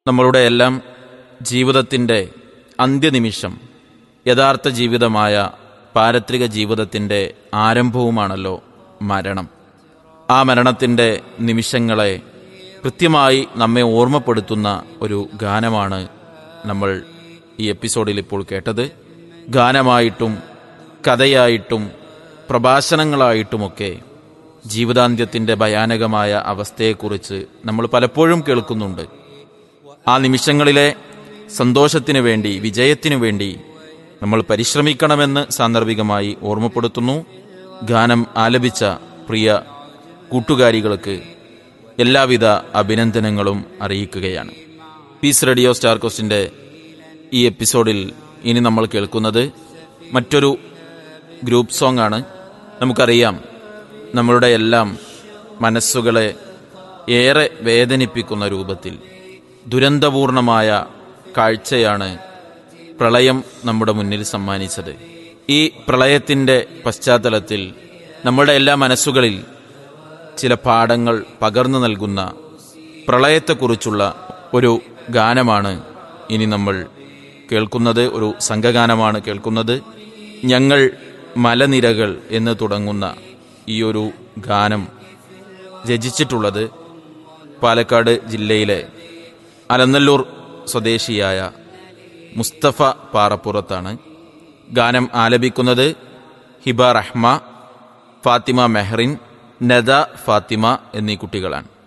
നമ്മളുടെ എല്ലാം ജീവിതത്തിൻ്റെ അന്ത്യനിമിഷം യഥാർത്ഥ ജീവിതമായ പാരത്രിക ജീവിതത്തിൻ്റെ ആരംഭവുമാണല്ലോ മരണം ആ മരണത്തിൻ്റെ നിമിഷങ്ങളെ കൃത്യമായി നമ്മെ ഓർമ്മപ്പെടുത്തുന്ന ഒരു ഗാനമാണ് നമ്മൾ ഈ എപ്പിസോഡിൽ ഇപ്പോൾ കേട്ടത് ഗാനമായിട്ടും കഥയായിട്ടും പ്രഭാഷണങ്ങളായിട്ടുമൊക്കെ ജീവിതാന്ത്യത്തിൻ്റെ ഭയാനകമായ അവസ്ഥയെക്കുറിച്ച് നമ്മൾ പലപ്പോഴും കേൾക്കുന്നുണ്ട് ആ നിമിഷങ്ങളിലെ സന്തോഷത്തിനു വേണ്ടി വിജയത്തിനു വേണ്ടി നമ്മൾ പരിശ്രമിക്കണമെന്ന് സാന്ദർഭികമായി ഓർമ്മപ്പെടുത്തുന്നു ഗാനം ആലപിച്ച പ്രിയ കൂട്ടുകാരികൾക്ക് എല്ലാവിധ അഭിനന്ദനങ്ങളും അറിയിക്കുകയാണ് പീസ് റേഡിയോ സ്റ്റാർ കോസ്റ്റിൻ്റെ ഈ എപ്പിസോഡിൽ ഇനി നമ്മൾ കേൾക്കുന്നത് മറ്റൊരു ഗ്രൂപ്പ് സോങ് ആണ് നമുക്കറിയാം നമ്മളുടെ എല്ലാം മനസ്സുകളെ ഏറെ വേദനിപ്പിക്കുന്ന രൂപത്തിൽ ദുരന്തപൂർണമായ കാഴ്ചയാണ് പ്രളയം നമ്മുടെ മുന്നിൽ സമ്മാനിച്ചത് ഈ പ്രളയത്തിൻ്റെ പശ്ചാത്തലത്തിൽ നമ്മുടെ എല്ലാ മനസ്സുകളിൽ ചില പാഠങ്ങൾ പകർന്നു നൽകുന്ന പ്രളയത്തെക്കുറിച്ചുള്ള ഒരു ഗാനമാണ് ഇനി നമ്മൾ കേൾക്കുന്നത് ഒരു സംഘഗാനമാണ് കേൾക്കുന്നത് ഞങ്ങൾ മലനിരകൾ എന്ന് തുടങ്ങുന്ന ഈ ഒരു ഗാനം രചിച്ചിട്ടുള്ളത് പാലക്കാട് ജില്ലയിലെ അലനല്ലൂർ സ്വദേശിയായ മുസ്തഫ പാറപ്പുറത്താണ് ഗാനം ആലപിക്കുന്നത് ഹിബ റഹ്മ ഫാത്തിമ മെഹറിൻ നദ ഫാത്തിമ എന്നീ കുട്ടികളാണ്